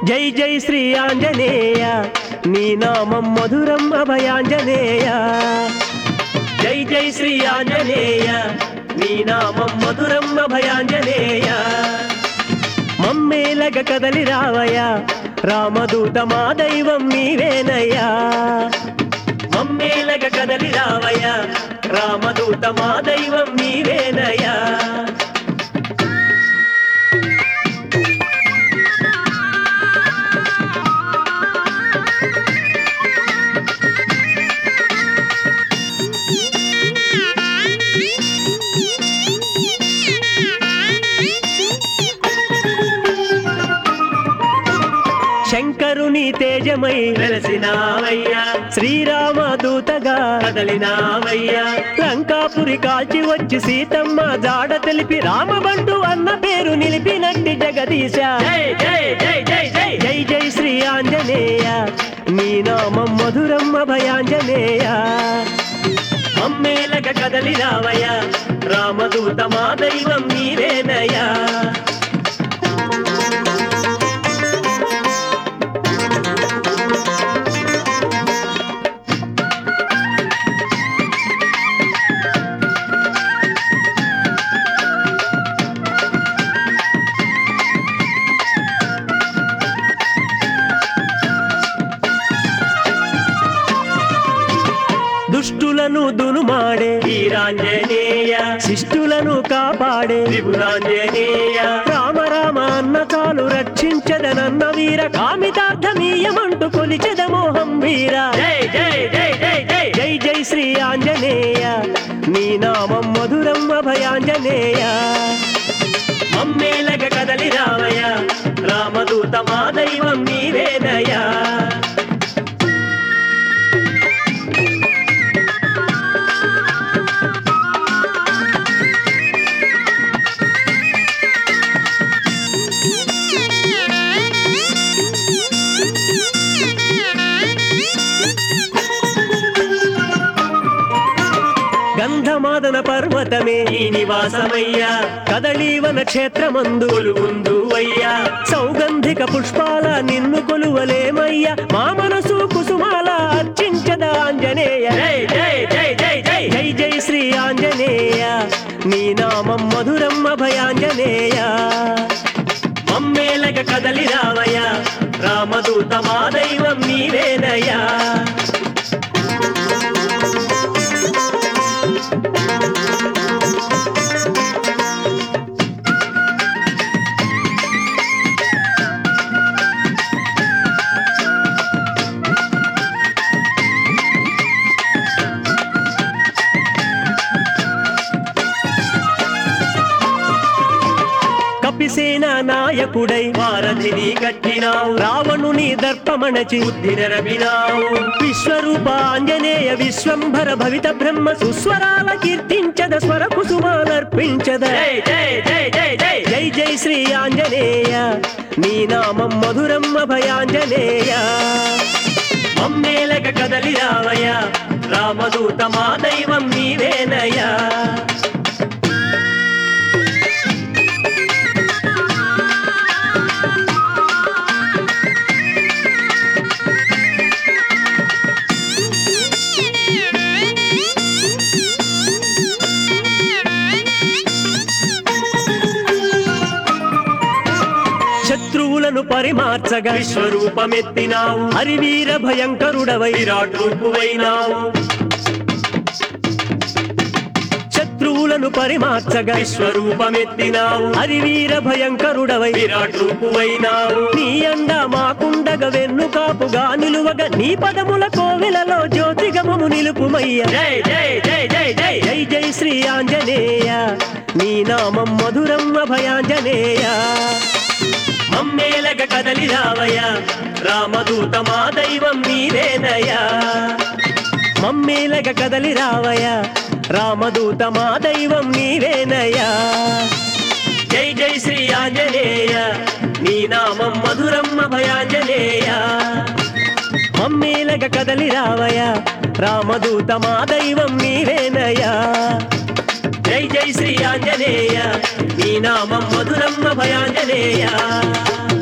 జై జై శ్రీ ఆంజనేయ నీ నామం మధురం అభయాంజనేయ జై జై శ్రీ ఆంజనేయ నీ నామం మధురం అభయాంజనేయ మమ్మేలగ కదలి రావయ్య రామదూత మా దైవం నీవేనయ్యా మమ్మేలగ కదలి రావయ్య రామదూత మా దైవం నీవేనయ్యా శంకరుని తేజమై వెలసినావయ్యా శ్రీరామ దూతగా కదలినావయ్యా లంకాపురి కాల్చి వచ్చి సీతమ్మ జాడ తెలిపి రామబంటు అన్న పేరు నిలిపినట్టి జగదీశ జై జై జై జై జై జై జై శ్రీ ఆంజనేయ నీ నామం మధురం అభయాంజనేయ అమ్మేలగ కదలి రావయ్యా రామదూత మా దైవం నీవేనయ్యా దుష్టులను దునుమాడే వీరాంజనేయ శిష్టులను కాపాడే త్రిపురాంజనేయ రామ రామ అన్న చాలు రక్షించదనన్న వీర కామితార్థమీయమంటూ కొలిచెద మోహం వీర జై జై జై జై జై జై జై శ్రీ ఆంజనేయ నీ నామం మధురం అభయాంజనేయ మమ్మేలగ కదలి రావయ్య రామదూత మా దైవం నీవేనయ్యా గంధమాదన పర్వతమే ఈ నివాసమయ్యా కదళీవన క్షేత్రమందు కొలువుందు అయ్యా సౌగంధిక పుష్పాల నిన్ను కొలువలేమయ్యా మా మనసు కుసుమాల అర్చించద ఆంజనేయ జై జై జై జై జై జై జై శ్రీ ఆంజనేయ నీ నామం మధురం అభయాంజనేయ మమ్మేలగ కదలి రావయ్య రామదూత మా దైవం నీవేనయ్యా కపిసేన నాయకుడై వారధిని కట్టినావు రావణుని దర్పమణచి బుద్ధిన రమినావు విశ్వరూప ఆంజనేయ విశ్వంభర భవిత బ్రహ్మ సుస్వరాల కీర్తించద స్వర కుసుమాలర్పించద జై జై జై జై జై జై జై శ్రీ ఆంజనేయ నీ నామం మధురం అభయాంజనేయ మమ్మేలక కదలి రావయ్య రామదూత మా దైవం నీవేనయ్యా శత్రువులను పరిమార్చగా విశ్వరూపమెత్తినావు హరివీర భయంకరుడవై విరాట్ రూపువైనావు శత్రువులను పరిమార్చగా విశ్వరూపమెత్తినావు హరివీర భయంకరుడవై విరాట్ రూపువైనావు నీ అండ మాకుండగ వెన్ను కాపుగా నిలువగా నీ పదముల కోవెలలో జ్యోతిగమము నిలుపుమయ్య జై జై జై జై జై జై జై శ్రీ ఆంజనేయ నీ నామం మధురం అభయాంజనేయ మమ్మేలగ కదలి రావయ్య రామదూత మా దైవం నీవేనయ్యా మమ్మేలగ కదలి రావయ్య రామదూత మా దైవం నీవేనయ్యా జై జై శ్రీ ఆంజనేయ నీ నామం మధురం అభయాంజనేయ మమ్మేలగ కదలి రావయ్య రామదూత మా దైవం నీవేనయ్యా జై జై శ్రీ ఆంజనేయ నీ నామం మధురం అభయాంజనేయ